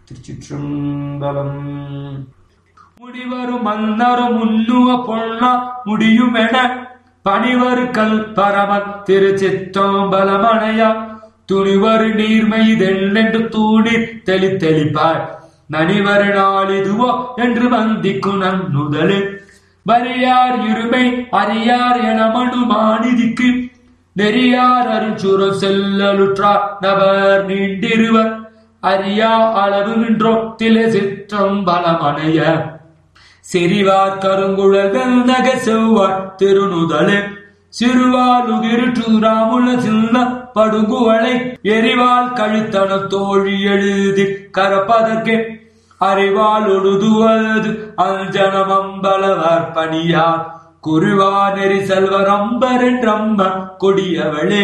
திருச்சிற்றம்பலம் முடிவரும் மன்னரும் முன்னுவ பொன்னா முடியுமென பணிவரு கல் பரமன் திருச்சிற்றம்பலமணையா துணிவரு நீர்மைதென்று தூணி தெளி தெளிப்பாய் நனிவரு நாளிதுவோ என்று வந்திக்கு நன்னுதலே வரியார் இருமை அறியார் என மனுமானிதிக்கு நெறியார் அருச்சுர செல்லலுற்றார் நபர் நீண்டிருவர் அறியா அளவு நின்றோ திலை சிற்றம் பலமனைய செறிவார் கருங்குழல்கள் நக செவ்வாய் திருநுதலே சிறுவாலுகிருட்டுராமுல சின்ன படுகுவளை எரிவால் கழுத்தன தோழி எழுதி கரப்பதற்கே அறிவால் ஒழுதுவது அஞ்சனம் அம்பலவர் பணியார் குருவா நெறி செல்வர் அம்பர் என்றம்ப கொடியவளே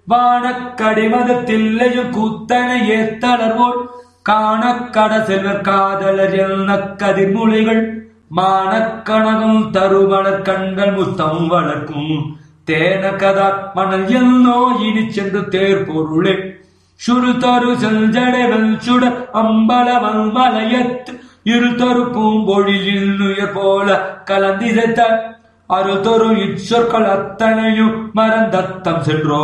வானக்கடிமதத்தில்லையும் கூத்தனை ஏத்தளர்வோர் காணக்கட செல்வர் காதலர் என்ன கதிர்முலைகள் மானக்கணகம் தருமலர் கண்கள் முத்தம் வளர்க்கும் தேன கதா மணல் என்னோ இனி சென்று தேர் பொருளே சுருதரு செஞ்சடைவல் சுட அம்பலவல் மலையத் இருதொரு பூம்பொழியில் நுயர் போல கலந்திசைத்த அறுதொரு இச்சொற்கள் அத்தனையும் மறந்தத்தம் சென்றோ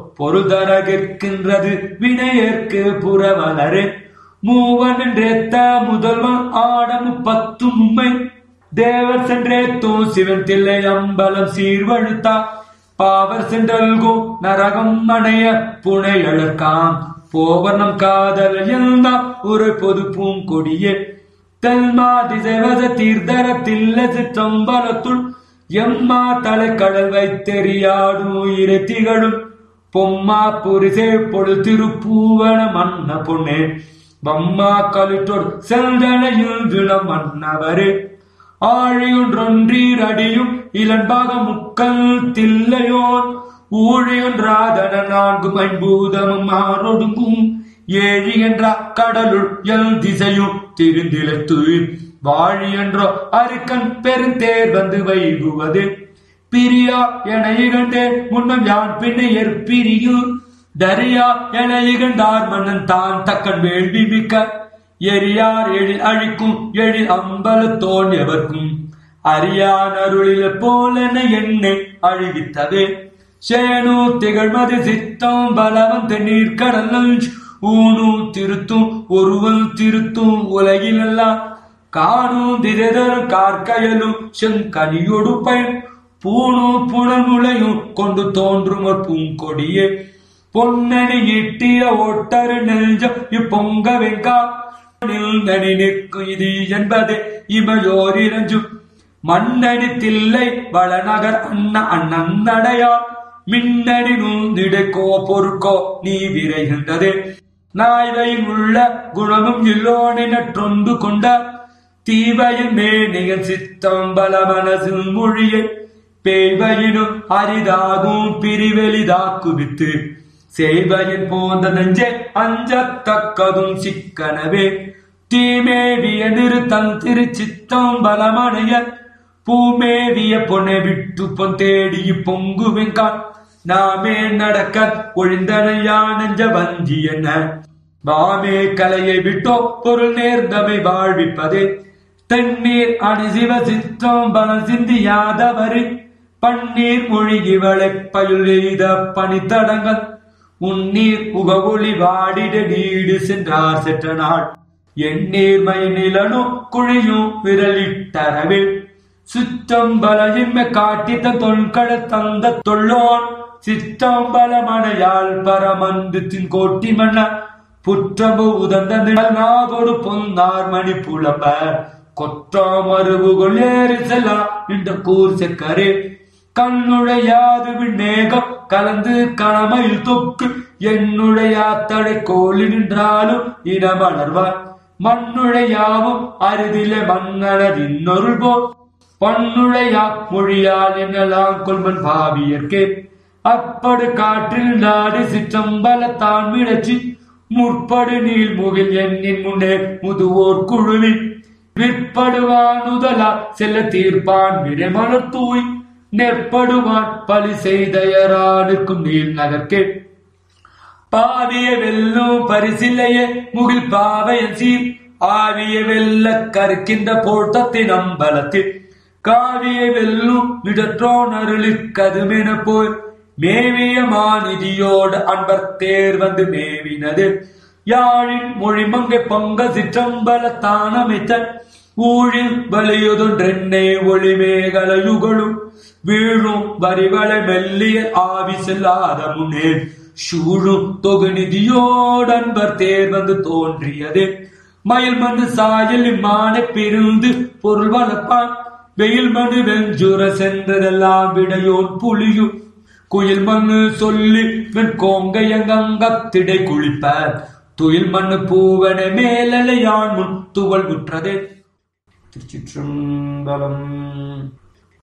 பொருதரகிற்கின்றது வினையேற்கு புறவலரே மூவன் என்றேத்த முதல்வன் ஆடம் பத்து உண்மை தேவர் சென்றேத்தும் சிவன் தில்லை அம்பலம் சீர்வழுத்தா பாவர் சென்றல்கோ நரகம் அணைய புனை அழற்காம் போவர் நம் காதல் எல்லாம் ஒரு பொது பூங்கொடியே தெல்மா திசைவத தீர்த்தர தில்ல சிற்றம்பலத்துள் எம்மா தலைக்கடல் வைத்தெறியாடும் இறை திகழும் பொம்மா புரிசே பொழு திருப்பூவன மன்ன பொன்னே பம்மா கலிட்டோர் செல்தனையில் தினம் மன்னவரே ஆழியொன்றொன்றீர் அடியும் இளன்பாக முக்கல் தில்லையோன் ஊழியொன்றாதன நான்கும் ஐம்பூதமும் ஆறொடுங்கும் ஏழி என்ற கடலுள் எல் திசையும் திருந்திலத்து வாழி என்றோ அருக்கன் பெருந்தேர் வந்து வைகுவது பிரியா என இகண்டே முன்னம் யான் பின்னை ஏற்பிரியும் தரியா என இகண்டார் மன்னன் தான் தக்கன் வேள்வி மிக்க எரியார் எழில் அழிக்கும் எழில் அம்பலத்தோன் எவர்க்கும் அரியான் அருளில் போலென என்னை அழிவித்ததே சேனு திகழ்மது சித்தம் பலவந்த நீர்க்கடல் ஊனு திருத்தும் ஒருவன் திருத்தும் உலகிலெல்லாம் காணும் திரதர் கார்கயலும் செங்கனியொடு பயன் பூணு புனமுளையும் கொண்டு தோன்றும் ஒரு பூங்கொடியே பொன்னணி ஈட்டிய ஒட்டரு நெஞ்சம் இப்பொங்க வெங்கா நின்றனி நிற்கும் இது என்பது இமையோரிரஞ்சும் மன்னனி தில்லை வளநகர் அண்ண அண்ணன் நடையா மின்னடி நுந்திடைக்கோ பொறுக்கோ நீ விரைகின்றதே நாய்வையில் உள்ள குணமும் இல்லோனை நற்றொண்டு கொண்ட தீவையின் மேனியன் சித்தம் பல மனசில் மொழியை பேய்வையினும் அரிதாகும் பிரிவெளிதாக்குவித்து செய்வையின் போந்த நெஞ்சே அஞ்சத்தக்கதும் சிக்கனவே தீமேவிய நிறுத்தல் திருச்சித்தம் பலமணைய பூமேவிய பொனை விட்டு பொன் தேடி பொங்குவெங்கான் நாமே நடக்க ஒழிந்தனையா நெஞ்ச வஞ்சி என்ன வாமே கலையை விட்டோ பொருள் நேர்ந்தவை வாழ்விப்பதே தென்னீர் அணி சிவ சித்தம் பல சிந்தியாதவரு பன்னீர் மொழி இவளை பயுள் எய்த பனித்தடங்கள் உன்னீர் உகவொளி வாடிட நீடு சென்றார் சென்ற நாள் எண்ணீர் மை நிலனும் குழியும் விரலிட்டரவே சிற்றம்பல இம்மை காட்டித்த தொல்கட தந்த தொல்லோன் சிற்றம்பல மனையாள் பரமந்தத்தின் கோட்டி மன்ன புற்றம்பு உதந்த நிழல் நாதோடு பொன்னார் மணி புலம்ப கொற்றாமருவுகள் ஏறி செல்லா இந்த கூர் செக்கரே கண்ணுடையாது விண்ணேகம் கலந்து கணமையில் தொக்கு என்னுடைய தடை கோலி நின்றாலும் இனமலர்வார் மண்ணுழையாவும் அருதிலே மன்னனது இன்னொருள் போ பன்னுழையா மொழியால் என்னலாம் கொள்மன் பாவியர்க்கே அப்படு காற்றில் நாடு சிற்றம்பலத்தான் விளச்சி முற்படு நீள் முகில் எண்ணின் முன்னே முதுவோர் குழுவி விற்படுவான் உதலா செல்ல தீர்ப்பான் விடைமலர் தூய் நெற்படுவான் பலி செய்தயரானுக்கும் நீள் நகர்க்கே பாவிய வெல்லும் பரிசில்லையே முகில் பாவையன் சீர் ஆவிய வெல்ல கருக்கின்ற போர்த்தத்தின் அம்பலத்தில் காவிய வெல்லும் இடற்றோன் அருளி கதுமென போய் மேவிய மாநிதியோடு அன்பர் தேர் வந்து மேவினது யாழின் மொழிமங்கை பொங்க சிற்றம்பல தானமைத்த ஊழில் வலியுதொன்றெண்ணே ஒளிமேகலையுகளும் வீழும் வரிவளை மெல்லிய ஆவி செல்லாத முன்னே சூழும் தொகுநிதியோடு அன்பர் தேர் வந்து தோன்றியது மயில் மண்ணு சாயல் இம்மான பிரிந்து பொருள் வளர்ப்பான் வெயில் மண்ணு வெஞ்சுர சென்றதெல்லாம் விடையோன் புலியும் குயில் மண்ணு சொல்லி வெண் கோங்கையங்கத்திடை குளிப்பார் துயில் மண்ணு பூவன மேலலையான் முன் துவல் உற்றதே திருச்சிற்றம்பலம்